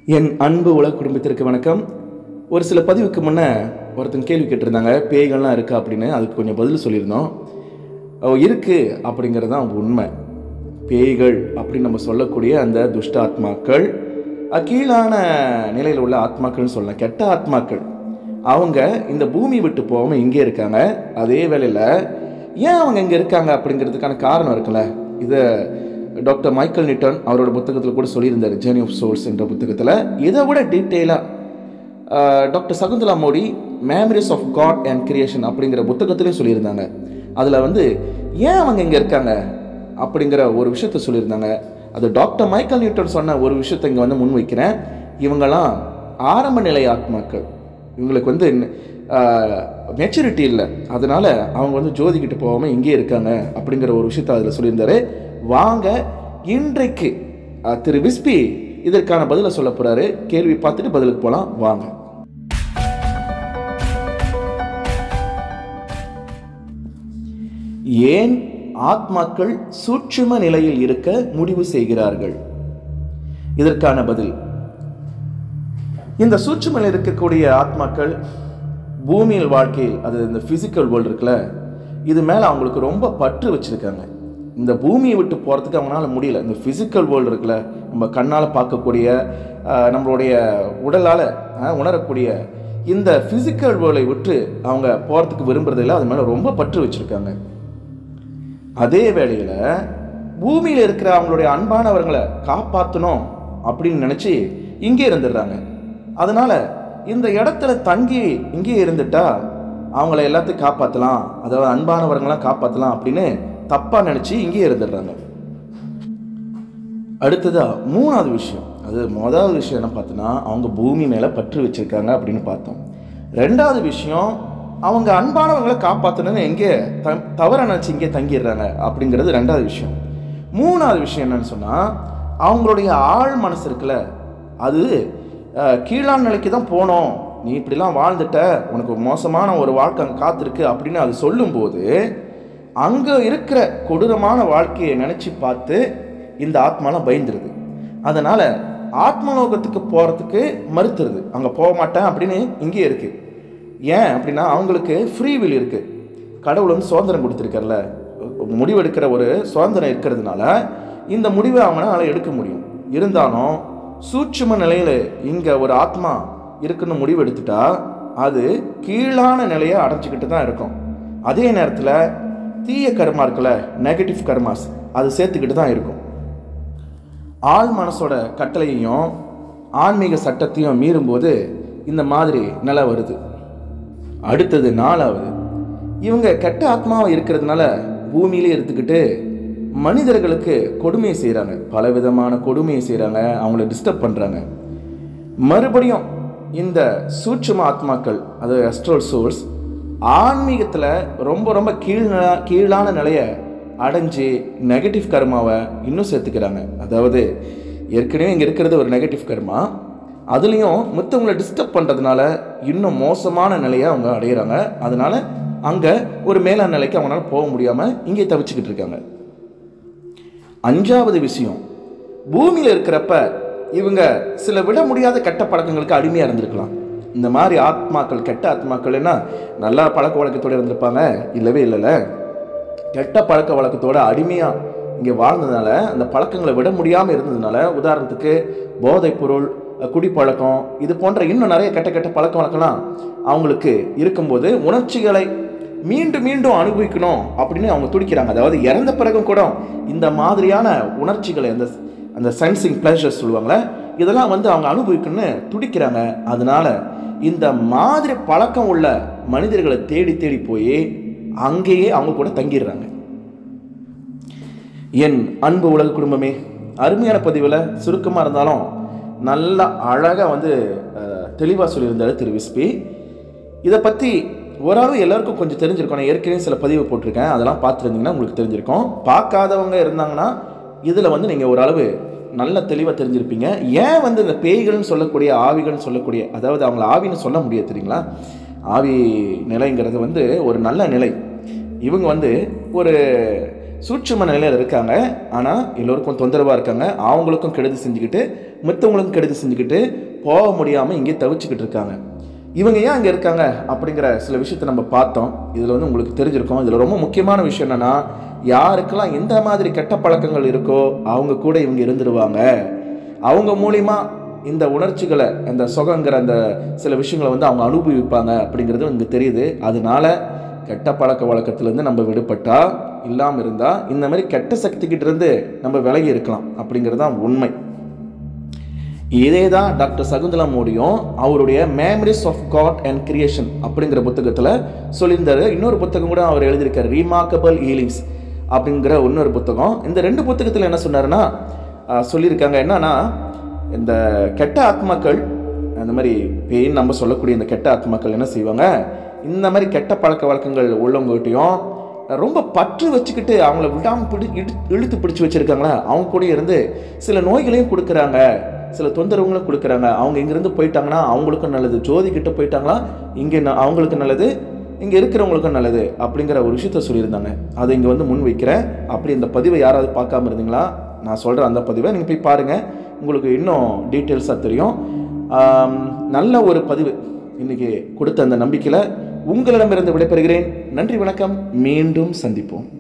என் அன்பு உலக குடும்பத்திற்கு வணக்கம் ஒரு சில பதிவுக்கு முன்னே ஒருத்தன் கேள்வி கேட்டிருந்தாங்க பேய்கள்லாம் இருக்கா அப்படின்னு அதுக்கு கொஞ்சம் பதில் சொல்லியிருந்தோம் அஹ் இருக்கு அப்படிங்கிறது தான் உண்மை பேய்கள் அப்படின்னு நம்ம சொல்லக்கூடிய அந்த துஷ்ட ஆத்மாக்கள் அஹ் கீழான நிலையில் உள்ள ஆத்மாக்கள்னு சொல்லலாம் கெட்ட ஆத்மாக்கள் அவங்க இந்த பூமி விட்டு போகாமல் இங்கே இருக்காங்க அதே வேளையில் ஏன் அவங்க இங்கே இருக்காங்க அப்படிங்கிறதுக்கான காரணம் இருக்குல்ல இதை டாக்டர் மைக்கேல் நிட்டன் அவரோட புத்தகத்தில் கூட சொல்லியிருந்தார் ஜேர்னி ஆஃப் சோர்ஸ் என்ற புத்தகத்தில் இதை விட டீட்டெயிலாக doctor Shakuntala Modi memories of God and creation அப்படிங்கிற புத்தகத்திலையும் சொல்லியிருந்தாங்க அதில் வந்து ஏன் அவங்க இங்கே இருக்காங்க அப்படிங்கிற ஒரு விஷயத்த சொல்லியிருந்தாங்க அது டாக்டர் மைக்கேல் நியூட்டன் சொன்ன ஒரு விஷயத்தை இங்கே வந்து முன்வைக்கிறேன் இவங்கெல்லாம் ஆரம்ப நிலை ஆத்மாக்கள் இவங்களுக்கு வந்து மெச்சூரிட்டி இல்லை அதனால அவங்க வந்து ஜோதிக்கிட்டு போகாமல் இங்கே இருக்காங்க அப்படிங்கிற ஒரு விஷயத்த அதில் சொல்லியிருந்தாரு வாங்க இன்றைக்கு அஹ், திரு விஸ்பி இதற்கான பதிலை சொல்ல போறாரு கேள்வி பார்த்துட்டு பதிலுக்கு போகலாம் வாங்க ஏன் ஆத்மாக்கள் சூட்சும நிலையில் இருக்க முடிவு செய்கிறார்கள் இதற்கான பதில் இந்த சூட்சுமையில் இருக்கக்கூடிய ஆத்மாக்கள் பூமியில் வாழ்க்கையில் அது இந்த ஃபிசிக்கல் வேர்ல்டு இருக்குல்ல இது மேலே அவங்களுக்கு ரொம்ப பற்று வச்சுருக்காங்க இந்த பூமியை விட்டு போகிறதுக்கு அவங்களால முடியல இந்த ஃபிசிக்கல் வேர்ல்டு இருக்குல்ல நம்ம கண்ணால் பார்க்கக்கூடிய ஆஹ், நம்மளுடைய உடலால் உணரக்கூடிய இந்த ஃபிசிக்கல் வேர்ல்டை விட்டு அவங்க போகிறதுக்கு விரும்புறதில்ல அது மேலே ரொம்ப பற்று வச்சுருக்காங்க அதே வேளையில் பூமியில் இருக்கிற அவங்களுடைய அன்பானவர்களை காப்பாற்றணும் அப்படின்னு நினச்சி இங்கே இருந்துடுறாங்க அதனால இந்த இடத்துல தங்கி இங்கே இருந்துட்டா அவங்கள எல்லாத்தையும் காப்பாற்றலாம் அதாவது அன்பானவர்களாம் காப்பாற்றலாம் அப்படின்னு தப்பாக நினச்சி இங்கே இருந்துடுறாங்க அடுத்ததா மூணாவது விஷயம் அது முதலாவது விஷயம் என்ன பார்த்தோன்னா அவங்க பூமி மேலே பற்று வச்சிருக்காங்க அப்படின்னு பார்த்தோம் ரெண்டாவது விஷயம் அவங்க அன்பானவங்களை காப்பாற்றணும்னு எங்கே த தவற நினச்சி இங்கே தங்கிடுறாங்க அப்படிங்கிறது ரெண்டாவது விஷயம் மூணாவது விஷயம் என்னன்னு சொன்னால் அவங்களுடைய ஆழ் மனசு இருக்குல்ல அது அஹ், கீழான நிலைக்கு தான் போனோம் நீ இப்படிலாம் வாழ்ந்துட்ட உனக்கு மோசமான ஒரு வாழ்க்கை அங்கே காத்திருக்கு அப்படின்னு அது சொல்லும்போது அங்கே இருக்கிற கொடூரமான வாழ்க்கையை நினச்சி பார்த்து இந்த ஆத்மாலாம் பயந்துருது அதனால் ஆத்மலோகத்துக்கு போகிறதுக்கு மறுத்துருது அங்கே போக மாட்டேன் அப்படின்னு இங்கே இருக்குது ஏன் அப்படின்னா அவங்களுக்கு ஃப்ரீ வில் இருக்குது கடவுள் வந்து சுதந்திரம் கொடுத்துருக்கார்ல முடிவெடுக்கிற ஒரு சுதந்திரம் இருக்கிறதுனால இந்த முடிவை அவங்களால எடுக்க முடியும் இருந்தாலும் சூட்சும நிலையில் இங்கே ஒரு ஆத்மா இருக்குன்னு முடிவு எடுத்துட்டா அது கீழான நிலையை அடைஞ்சிக்கிட்டு தான் இருக்கும் அதே நேரத்தில் தீய கர்மா இருக்குல்ல நெகட்டிவ் கர்மாஸ் அது சேர்த்துக்கிட்டு தான் இருக்கும் ஆள் மனசோட கட்டளையையும் ஆன்மீக சட்டத்தையும் மீறும்போது இந்த மாதிரி நிலை வருது அடுத்தது நாலாவது இவங்க கெட்ட ஆத்மாவாக இருக்கிறதுனால பூமியிலே இருந்துக்கிட்டு மனிதர்களுக்கு கொடுமையை செய்கிறாங்க பல விதமான கொடுமையை செய்கிறாங்க அவங்கள டிஸ்டர்ப் பண்ணுறாங்க மறுபடியும் இந்த சூட்சும ஆத்மாக்கள் அது அஸ்ட்ரோல் சோர்ஸ் ஆன்மீகத்தில் ரொம்ப ரொம்ப கீழ் கீழான நிலையை அடைஞ்சு நெகட்டிவ் கர்மாவை இன்னும் சேர்த்துக்கிறாங்க அதாவது ஏற்கனவே இங்கே இருக்கிறது ஒரு நெகட்டிவ் கர்மா அதுலேயும் மற்றவங்களை டிஸ்டர்ப் பண்ணுறதுனால இன்னும் மோசமான நிலையை அவங்க அடையிறாங்க அதனால அங்கே ஒரு மேலான நிலைக்கு அவங்களால போக முடியாமல் இங்கே தவிச்சுக்கிட்டு இருக்காங்க அஞ்சாவது விஷயம் பூமியில் இருக்கிறப்ப இவங்க சில விட முடியாத கெட்ட பழக்கங்களுக்கு அடிமையாக இருந்திருக்கலாம் இந்த மாதிரி ஆத்மாக்கள் கெட்ட ஆத்மாக்கள்னா நல்லா பழக்க வழக்கத்தோடு இருந்திருப்பாங்க இல்லவே இல்லைல்ல கெட்ட பழக்க வழக்கத்தோட அடிமையாக இங்கே வாழ்ந்ததுனால அந்த பழக்கங்களை விட முடியாமல் இருந்ததுனால உதாரணத்துக்கு போதைப் பொருள் குடிப்பழக்கம் இது போன்ற இன்னும் நிறைய கெட்ட கெட்ட பழக்க வழக்கம்லாம் அவங்களுக்கு இருக்கும்போது உணர்ச்சிகளை மீண்டும் மீண்டும் அனுபவிக்கணும் அப்படின்னு அவங்க துடிக்கிறாங்க அதாவது இறந்த பிறகும் கூட இந்த மாதிரியான உணர்ச்சிகளை அந்த அந்த சென்சிங் ப்ளஷர்ஸ் சொல்லுவாங்களே இதெல்லாம் வந்து அவங்க அனுபவிக்கணும்னு துடிக்கிறாங்க அதனால இந்த மாதிரி பழக்கம் உள்ள மனிதர்களை தேடி தேடி போய் அங்கேயே அவங்க கூட தங்கிடுறாங்க என் அன்பு உலக குடும்பமே அருமையான பதிவில் சுருக்கமாக இருந்தாலும் நல்லா அழகாக வந்து தெளிவாக சொல்லியிருந்தாரு திரு விஸ்பி இதை பற்றி ஓரளவு எல்லாருக்கும் கொஞ்சம் தெரிஞ்சிருக்கும் நான் ஏற்கனவே சில பதிவு போட்டிருக்கேன் அதெல்லாம் பார்த்துருந்தீங்கன்னா உங்களுக்கு தெரிஞ்சிருக்கும் பார்க்காதவங்க இருந்தாங்கன்னா இதில் வந்து நீங்கள் ஓரளவு நல்ல தெளிவாக தெரிஞ்சிருப்பீங்க ஏன் வந்து இந்த பேய்கள்னு சொல்லக்கூடிய ஆவிகள்னு சொல்லக்கூடிய அதாவது அவங்கள ஆவின்னு சொல்ல முடியாது தெரியுங்களா ஆவி நிலைங்கிறது வந்து ஒரு நல்ல நிலை இவங்க வந்து ஒரு சூட்சும நிலையில் இருக்காங்க ஆனால் எல்லோருக்கும் தொந்தரவாக இருக்காங்க அவங்களுக்கும் கெடுதி செஞ்சுக்கிட்டு மற்றவங்களுக்கும் கெடுதி செஞ்சுக்கிட்டு போக முடியாமல் இங்கே தவிச்சுக்கிட்டு இருக்காங்க இவங்க ஏன் அங்கே இருக்காங்க அப்படிங்கிற சில விஷயத்தை நம்ம பார்த்தோம் இதில் வந்து உங்களுக்கு தெரிஞ்சிருக்கும் இதில் ரொம்ப முக்கியமான விஷயம் என்னென்னா யாருக்கெல்லாம் எந்த மாதிரி கெட்ட பழக்கங்கள் இருக்கோ அவங்க கூட இவங்க இருந்துருவாங்க அவங்க மூலிமா இந்த உணர்ச்சிகளை அந்த சுகங்கிற அந்த சில விஷயங்களை வந்து அவங்க அனுபவிப்பாங்க அப்படிங்கிறது இங்கே தெரியுது அதனால கெட்ட பழக்க வழக்கத்திலேருந்து நம்ம விடுபட்டா இல்லாமல் இருந்தால் இந்த மாதிரி கெட்ட சக்திக்கிட்ட இருந்து நம்ம விலகி இருக்கலாம் அப்படிங்கிறது தான் உண்மை இதே தான் டாக்டர் சகுந்தலா மோடியும் அவருடைய memories of God and creation அப்படிங்கிற புத்தகத்தில் சொல்லியிருந்தாரு இன்னொரு புத்தகம் கூட அவர் எழுதியிருக்காரு ரீமார்க்கபிள் ஹீலிங்ஸ் அப்படிங்கிற இன்னொரு புத்தகம் இந்த ரெண்டு புத்தகத்தில் என்ன சொன்னாருன்னா ஆஹ், சொல்லியிருக்காங்க என்னன்னா இந்த கெட்ட ஆத்மாக்கள் அந்த மாதிரி பேயின் நம்ம சொல்லக்கூடிய இந்த கெட்ட ஆத்மாக்கள் என்ன செய்வாங்க இந்த மாதிரி கெட்ட பழக்க வழக்கங்கள் உள்ளவங்ககிட்டையும் ரொம்ப பற்று வச்சுக்கிட்டு அவங்கள விடாமல் பிடி இடு இழுத்து பிடிச்சி வச்சுருக்காங்களா அவங்க கூட இருந்து சில நோய்களையும் கொடுக்குறாங்க சில தொந்தரவுகளும் கொடுக்குறாங்க அவங்க இங்கேருந்து போயிட்டாங்கன்னா அவங்களுக்கும் நல்லது ஜோதி கிட்ட போயிட்டாங்களா இங்கே அவங்களுக்கு நல்லது இங்கே இருக்கிறவங்களுக்கும் நல்லது அப்படிங்கிற ஒரு விஷயத்த சொல்லியிருந்தாங்க அதை இங்கே வந்து முன் வைக்கிறேன் அப்படி இந்த பதிவை யாராவது பார்க்காம இருந்தீங்களா நான் சொல்கிற அந்த பதிவை நீங்கள் போய் பாருங்கள் உங்களுக்கு இன்னும் டீட்டெயில்ஸாக தெரியும் ஆம், நல்ல ஒரு பதிவு இன்னைக்கு கொடுத்த அந்த நம்பிக்கையில் உங்களிடமிருந்து விடைபெறுகிறேன் நன்றி வணக்கம் மீண்டும் சந்திப்போம்